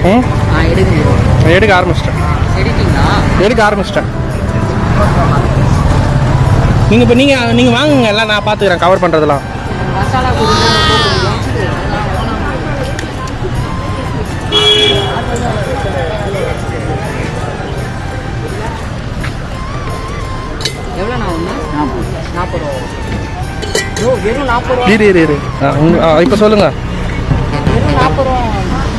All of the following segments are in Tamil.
ம் ஆ எடுங்க எடுக்க ஆரம்பிச்சிட்டேன் எடுத்தீங்களா எடுக்க ஆரம்பிச்சிட்டேன் நீங்கள் இப்போ நீங்கள் நீங்கள் வாங்குங்க எல்லாம் நான் பார்த்துக்கிறேன் கவர் பண்ணுறதெல்லாம் மசாலா கொடுங்க ரொம்ப பிடிக்கும் எவ்வளோண்ணா ஒன்று நாற்பது நாற்பது ரூபா ஓ வெறும் நாற்பது ரூபா இரு இரு இரு இப்போ சொல்லுங்கள் வெறும் நாற்பது ரூபா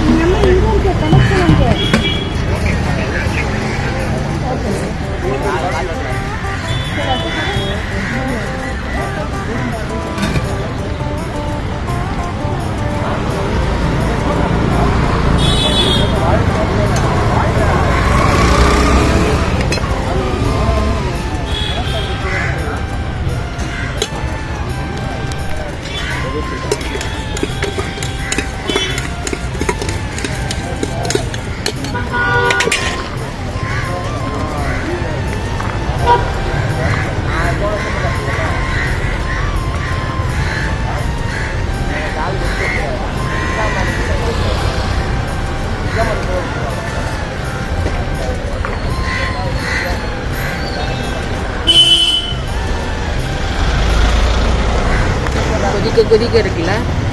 கொதிக்க கொதிக்க இருக்குல்ல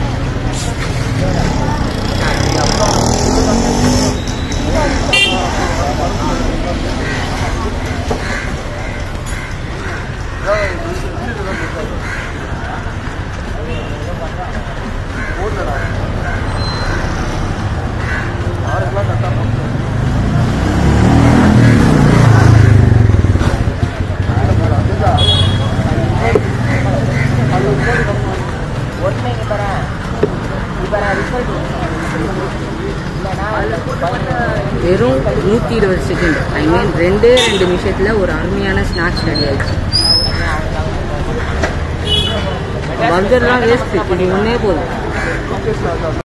வெறும் நூற்றி இருபது செகண்ட் ஐ மீன் ரெண்டே ரெண்டு நிமிஷத்தில் ஒரு அருமையான ஸ்நாக்ஸ் ரெடி ஆயிடுச்சு பர்கர்லாம் வேஸ்ட் இது ஒன்றே போதும்